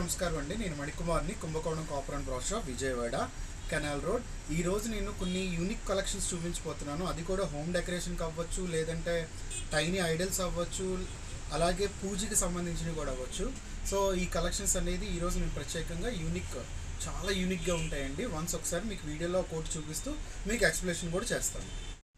నమస్కారం అండి నేను మణికుమార్ని Kumbakonam copper and brass shop Vijayawada canal road ఈ రోజు నేను కొన్ని యూనిక్ కలెక్షన్స్ చూపించబోతున్నాను అది కూడా హోమ్ డెకరేషన్కి అవ్వచ్చు లేదంటే టైనీ ఐడల్స్ అవ్వచ్చు అలాగే పూజకి సంబంధించినవి కూడా అవ్వచ్చు సో ఈ కలెక్షన్స్ అనేది ఈరోజు నేను ప్రత్యేకంగా యూనిక్ చాలా యూనిక్గా ఉంటాయండి వన్స్ ఒకసారి మీకు వీడియోలో కోట్ చూపిస్తూ మీకు ఎక్స్ప్లెనేషన్ కూడా చేస్తాను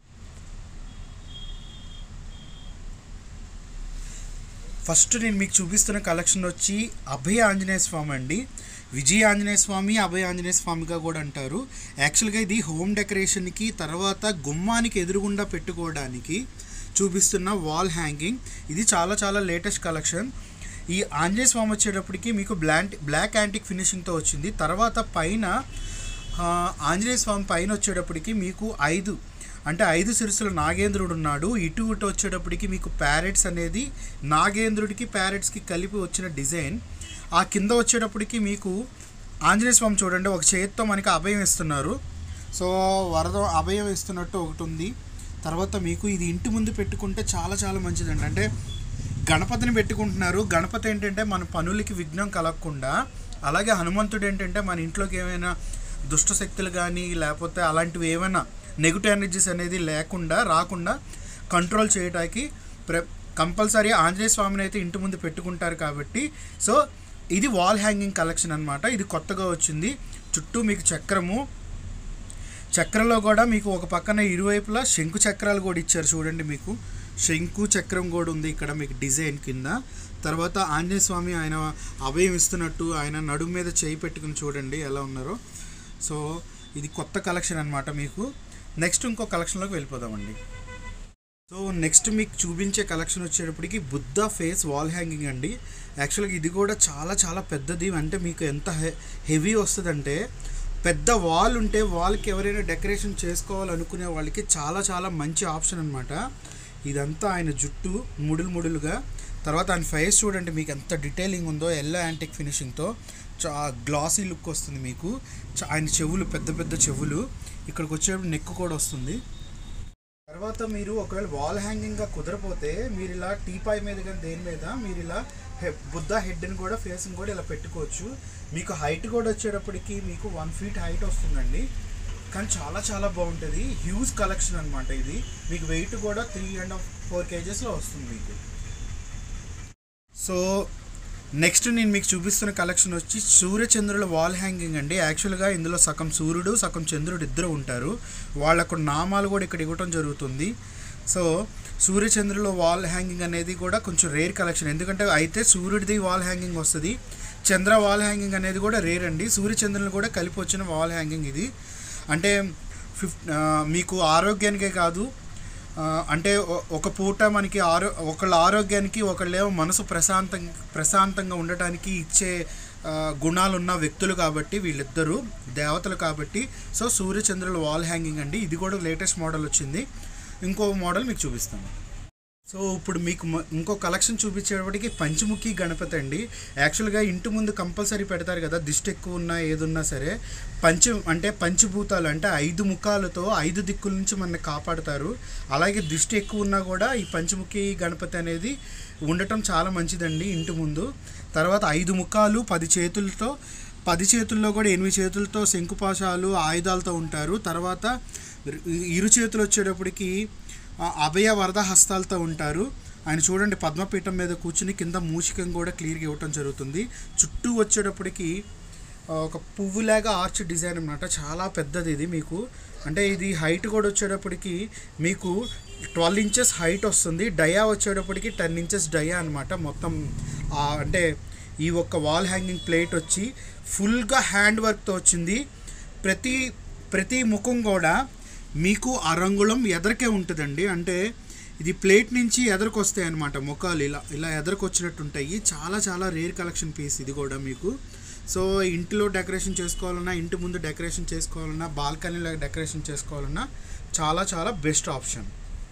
ఫస్ట్ నేను మీకు చూపిస్తున్న కలెక్షన్ వచ్చి అభయ ఆంజనేయ స్వామి అండి విజయ ఆంజనేయ స్వామి అభయ ఆంజనేయ స్వామిగా కూడా అంటారు యాక్చువల్గా ఇది హోమ్ డెకరేషన్కి తర్వాత గుమ్మానికి ఎదురుగుండా పెట్టుకోవడానికి చూపిస్తున్న వాల్ హ్యాంగింగ్ ఇది చాలా చాలా లేటెస్ట్ కలెక్షన్ ఈ ఆంజనేయ స్వామి వచ్చేటప్పటికి మీకు బ్లాంక్ బ్లాక్ యాంటిక్ ఫినిషింగ్తో వచ్చింది తర్వాత పైన ఆ, ఆంజనేయ స్వామి పైన వచ్చేటప్పటికి మీకు ఐదు అంటే ఐదు సిరుసుల నాగేంద్రుడు ఉన్నాడు ఇటు ఇటు వచ్చేటప్పటికి మీకు ప్యారెట్స్ అనేది నాగేంద్రుడికి ప్యారెట్స్కి కలిపి వచ్చిన డిజైన్ ఆ కింద వచ్చేటప్పటికి మీకు ఆంజనేయ స్వామి చూడండి ఒక చేతితో మనకి అభయం ఇస్తున్నారు సో వరద అభయం ఇస్తున్నట్టు ఒకటి ఉంది తర్వాత మీకు ఇది ఇంటి ముందు పెట్టుకుంటే చాలా చాలా మంచిదండి అంటే గణపతిని పెట్టుకుంటున్నారు గణపతి ఏంటంటే మన పనులకి విఘ్నం కలగకుండా అలాగే హనుమంతుడు ఏంటంటే మన ఇంట్లోకి ఏమైనా దుష్ట శక్తులు కానీ లేకపోతే అలాంటివి ఏమైనా నెగిటివ్ ఎనర్జీస్ అనేది లేకుండా రాకుండా కంట్రోల్ చేయడానికి ప్ర కంపల్సరీ ఆంజనేయ స్వామిని అయితే ఇంటి ముందు పెట్టుకుంటారు కాబట్టి సో ఇది వాల్ హ్యాంగింగ్ కలెక్షన్ అన్నమాట ఇది కొత్తగా వచ్చింది చుట్టూ మీకు చక్రము చక్రంలో కూడా మీకు ఒక పక్కన ఇరువైపులా శంకు చక్రాలు కూడా ఇచ్చారు చూడండి మీకు శంకు చక్రం కూడా ఉంది ఇక్కడ మీకు డిజైన్ కింద తర్వాత ఆంజనేయ స్వామి ఆయన అభయం ఇస్తున్నట్టు ఆయన నడుము మీద చేయి పెట్టుకుని చూడండి ఎలా ఉన్నారో సో ఇది కొత్త కలెక్షన్ అన్నమాట మీకు నెక్స్ట్ ఇంకో కలెక్షన్లోకి వెళ్ళిపోదామండి సో నెక్స్ట్ మీకు చూపించే కలెక్షన్ వచ్చేటప్పటికి బుద్ధ ఫేస్ వాల్ హ్యాంగింగ్ అండి యాక్చువల్గా ఇది కూడా చాలా చాలా పెద్దది అంటే మీకు ఎంత హె హెవీ వస్తుందంటే పెద్ద వాల్ ఉంటే వాల్కి ఎవరైనా డెకరేషన్ చేసుకోవాలనుకునే వాళ్ళకి చాలా చాలా మంచి ఆప్షన్ అనమాట ఇదంతా ఆయన జుట్టు ముడులు ముడులుగా తర్వాత ఆయన ఫేస్ చూడండి మీకు ఎంత డీటెయిలింగ్ ఉందో ఎల్లో యాంటిక్ ఫినిషింగ్తో చా గ్లాసీ లుక్ వస్తుంది మీకు చా- ఆయన చెవులు పెద్ద పెద్ద చెవులు ఇక్కడికి వచ్చేటప్పుడు నెక్ కూడా వస్తుంది తర్వాత మీరు ఒకవేళ వాల్ హ్యాంగింగ్గా కుదరపోతే మీరు ఇలా టీపాయ్ మీద కానీ దేని మీద మీరు ఇలా హె- బుద్ధ హెడ్ని కూడా ఫేస్ని కూడా ఇలా పెట్టుకోవచ్చు మీకు హైట్ కూడా వచ్చేటప్పటికి మీకు వన్ ఫీట్ హైట్ వస్తుందండి కానీ చాలా చాలా బాగుంటుంది హ్యూజ్ కలెక్షన్ అనమాట ఇది మీకు వెయిట్ కూడా త్రీ అండ్ హాఫ్ ఫోర్ కేజెస్లో వస్తుంది మీకు సో నెక్స్ట్ నేను మీకు చూపిస్తున్న కలెక్షన్ వచ్చి సూర్యచంద్రుల వాల్ హ్యాంగింగ్ అండి యాక్చువల్గా ఇందులో సగం సూర్యుడు సగం చంద్రుడు ఇద్దరు ఉంటారు వాళ్ళకు నామాలు కూడా ఇక్కడ ఇవ్వటం జరుగుతుంది సో సూర్యచంద్రుల వాల్ హ్యాంగింగ్ అనేది కూడా కొంచెం రేర్ కలెక్షన్ ఎందుకంటే అయితే సూర్యుడిది వాల్ హ్యాంగింగ్ వస్తుంది చంద్ర వాల్ హ్యాంగింగ్ అనేది కూడా రేర్ అండి సూర్యచంద్రులు కూడా కలిపి వచ్చిన వాల్ హ్యాంగింగ్ ఇది అంటే ఫిఫ్ ఆ, మీకు ఆరోగ్యానికే కాదు ఆ, అంటే ఒ- ఒక పూట మనకి ఆరో ఒకళ్ళ ఆరోగ్యానికి ఒకళ్ళేమో మనసు ప్రశాంతం ప్రశాంతంగా ఉండటానికి ఇచ్చే ఆ, గుణాలున్న వ్యక్తులు కాబట్టి వీళ్ళిద్దరూ దేవతలు కాబట్టి సో సూర్యచంద్రుల వాల్ హ్యాంగింగ్ అండి ఇది కూడా లేటెస్ట్ మోడల్ వచ్చింది ఇంకో మోడల్ మీకు చూపిస్తాను సో ఇప్పుడు మీకు మ- ఇంకో కలెక్షన్ చూపించేటప్పటికి పంచముఖి గణపతి అండి యాక్చువల్గా ఇంటి ముందు కంపల్సరీ పెడతారు కదా దిష్టి ఎక్కువ ఉన్నా ఏదున్నా సరే పంచ అంటే పంచభూతాలు అంటే ఐదు ముఖాలతో ఐదు దిక్కుల నుంచి మనల్ని కాపాడుతారు అలాగే దిష్టి ఎక్కువ ఉన్నా కూడా ఈ పంచముఖి గణపతి అనేది ఉండటం చాలా మంచిదండి ఇంటి ముందు తర్వాత ఐదు ముఖాలు పది చేతులతో పది చేతుల్లో కూడా ఎనిమిది చేతులతో శంకుపాశాలు ఆయుధాలతో ఉంటారు తర్వాత ఇరు చేతులు వచ్చేటప్పటికి ఆ అభయ వరద హస్తాలతో ఉంటారు ఆయన చూడండి పద్మపీఠం మీద కూర్చుని కింద మూషికం కూడా క్లియర్గా ఇవ్వటం జరుగుతుంది చుట్టూ వచ్చేటప్పటికి ఆ, ఒక పువ్వులాగా ఆర్చ్ డిజైన్ అన్నమాట చాలా పెద్దది ఇది మీకు అంటే ఇది హైట్ కూడా వచ్చేటప్పటికి మీకు ట్వెల్వ్ ఇంచెస్ హైట్ వస్తుంది డయా వచ్చేటప్పటికి టెన్ ఇంచెస్ డయా అనమాట మొత్తం ఆ, అంటే ఈ ఒక్క వాల్ హ్యాంగింగ్ ప్లేట్ వచ్చి ఫుల్గా హ్యాండ్ వర్క్తో వచ్చింది ప్రతి ప్రతి ముఖం కూడా మీకు అరంగుళం ఎదరికే ఉంటుందండి అంటే ఇది ప్లేట్ నుంచి ఎదరికి వస్తాయి అనమాట ముఖాలు ఇలా ఇలా ఎదరికి వచ్చినట్టు ఉంటాయి చాలా చాలా రేర్ కలెక్షన్ పీస్ ఇది కూడా మీకు సో ఇంట్లో డెకరేషన్ చేసుకోవాలన్నా ఇంటి ముందు డెకరేషన్ చేసుకోవాలన్నా బాల్కనీలో డెకరేషన్ చేసుకోవాలన్నా చాలా చాలా బెస్ట్ ఆప్షన్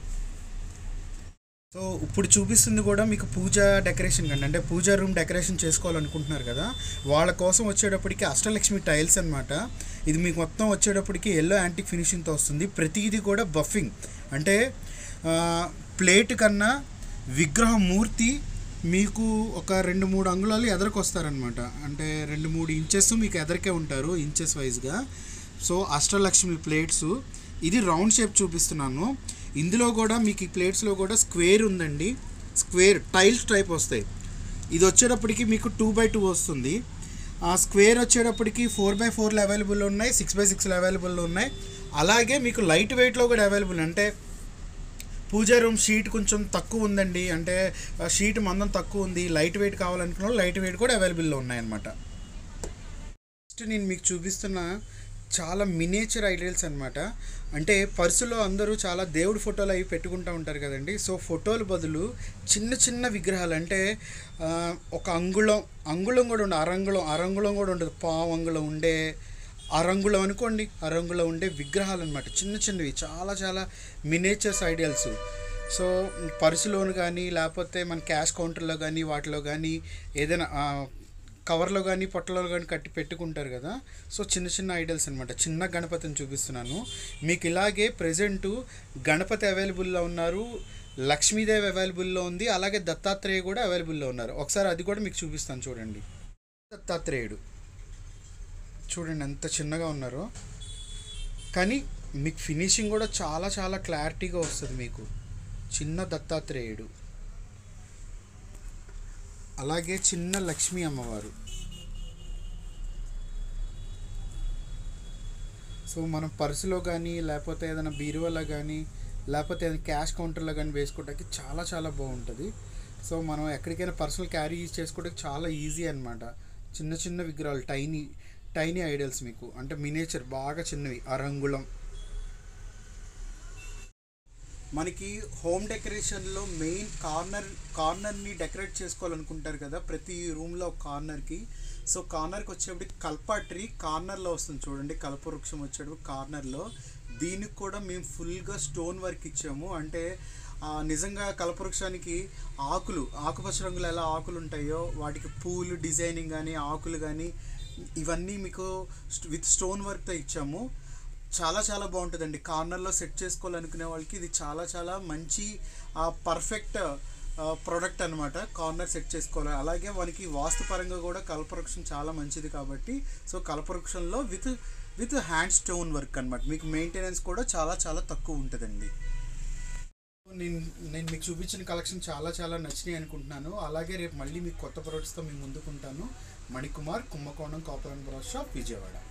సో ఇప్పుడు చూపిస్తుంది కూడా మీకు పూజ డెకరేషన్ కండి అంటే పూజా రూమ్ డెకరేషన్ చేసుకోవాలనుకుంటున్నారు కదా వాళ్ళ కోసం వచ్చేటప్పటికి అష్టలక్ష్మి టైల్స్ అన్నమాట ఇది మీకు మొత్తం వచ్చేటప్పటికి ఎల్లో యాంటిక్ ఫినిషింగ్తో వస్తుంది ప్రతిదీ కూడా బఫింగ్ అంటే ఆ, ప్లేట్ కన్నా విగ్రహ మూర్తి మీకు ఒక రెండు మూడు అంగుళాలు ఎదరికి వస్తారనమాట అంటే రెండు మూడు ఇంచెస్ మీకు ఎదరికే ఉంటారు ఇంచెస్ వైజ్గా సో అష్టలక్ష్మి ప్లేట్స్ ఇది రౌండ్ షేప్ చూపిస్తున్నాను ఇందులో కూడా మీకు ఈ ప్లేట్స్లో కూడా స్క్వేర్ ఉందండి స్క్వేర్ టైల్స్ టైప్ వస్తాయి ఇది వచ్చేటప్పటికి మీకు టూ బై టూ వస్తుంది ఆ స్క్వేర్ వచ్చేటప్పటికి ఫోర్ బై ఫోర్లో అవైలబుల్ ఉన్నాయి సిక్స్ బై సిక్స్లో అవైలబుల్ ఉన్నాయి అలాగే మీకు లైట్ వెయిట్లో కూడా అవైలబుల్ అంటే పూజా రూమ్ షీట్ కొంచెం తక్కువ ఉందండి అంటే ఆ షీట్ మందం తక్కువ ఉంది లైట్ వెయిట్ కావాలనుకున్న వాళ్ళు లైట్ వెయిట్ కూడా అవైలబుల్లో ఉన్నాయన్నమాట నెక్స్ట్ నేను మీకు చూపిస్తున్న చాలా మినేచర్ ఐడియల్స్ అనమాట అంటే పర్సులో అందరూ చాలా దేవుడి ఫోటోలు అవి పెట్టుకుంటూ ఉంటారు కదండి సో ఫోటోలు బదులు చిన్న చిన్న విగ్రహాలు అంటే ఆ, ఒక అంగుళం అంగుళం కూడా ఉండదు అరంగుళం అరంగుళం కూడా ఉండదు పావు అంగుళం ఉండే అరంగుళం అనుకోండి అరంగుళం ఉండే విగ్రహాలు అనమాట చిన్న చిన్నవి చాలా చాలా మినేచర్స్ ఐడియల్స్ సో పర్సులోను కానీ లేకపోతే మన క్యాష్ కౌంటర్లో కానీ వాటిలో కానీ ఏదైనా ఆ, కవర్లో కానీ పొట్టలో కానీ కట్టి పెట్టుకుంటారు కదా సో చిన్న చిన్న ఐడల్స్ అనమాట చిన్న గణపతిని చూపిస్తున్నాను మీకు ఇలాగే ప్రజెంట్ గణపతి అవైలబుల్లో ఉన్నారు లక్ష్మీదేవి అవైలబుల్లో ఉంది అలాగే దత్తాత్రేయ కూడా అవైలబుల్లో ఉన్నారు ఒకసారి అది కూడా మీకు చూపిస్తాను చూడండి దత్తాత్రేయుడు చూడండి ఎంత చిన్నగా ఉన్నారో కానీ మీకు ఫినిషింగ్ కూడా చాలా చాలా క్లారిటీగా వస్తుంది మీకు చిన్న దత్తాత్రేయుడు అలాగే చిన్న లక్ష్మీ అమ్మవారు సో మనం పర్సులో కానీ లేకపోతే ఏదైనా బీరువాలో కానీ లేకపోతే ఏదైనా క్యాష్ కౌంటర్లో కానీ వేసుకోవడానికి చాలా చాలా బాగుంటుంది సో మనం ఎక్కడికైనా పర్సనల్ క్యారీ యూజ్ చేసుకోవడానికి చాలా ఈజీ అనమాట చిన్న చిన్న విగ్రహాలు టైనీ టైనీ ఐడల్స్ మీకు అంటే మినేచర్ బాగా చిన్నవి అరంగుళం మనకి హోమ్ డెకరేషన్లో మెయిన్ కార్నర్ కార్నర్ని డెకరేట్ చేసుకోవాలనుకుంటారు కదా ప్రతి రూమ్లో ఒక కార్నర్కి సో కార్నర్కి వచ్చేప్పటికి కల్ప ట్రీ కార్నర్లో వస్తుంది చూడండి కల్ప వృక్షం వచ్చేటప్పుడు కార్నర్లో దీనికి కూడా మేము ఫుల్గా స్టోన్ వర్క్ ఇచ్చాము అంటే ఆ, నిజంగా కల్పవృక్షానికి ఆకులు ఆకుపచ్చ రంగులో ఎలా ఆకులు ఉంటాయో వాటికి పూలు డిజైనింగ్ కానీ ఆకులు కానీ ఇవన్నీ మీకు విత్ స్టోన్ వర్క్తో ఇచ్చాము చాలా చాలా బాగుంటుందండి కార్నర్లో సెట్ చేసుకోవాలనుకునే వాళ్ళకి ఇది చాలా చాలా మంచి పర్ఫెక్ట్ ప్రోడక్ట్ అనమాట కార్నర్ సెట్ చేసుకోవాలి అలాగే మనకి వాస్తుపరంగా కూడా కల్పవృక్షం చాలా మంచిది కాబట్టి సో కల్పవృక్షంలో with with hand stone work అనమాట మీకు మెయింటెనెన్స్ కూడా చాలా చాలా తక్కువ ఉంటుందండి నేను నేను మీకు చూపించిన కలెక్షన్ చాలా చాలా నచ్చినాయి అనుకుంటున్నాను అలాగే రేపు మళ్ళీ మీకు కొత్త ప్రోడక్ట్స్తో మేము ముందుకుంటాను Manikumar Kumbakonam copper and brass shop Vijayawada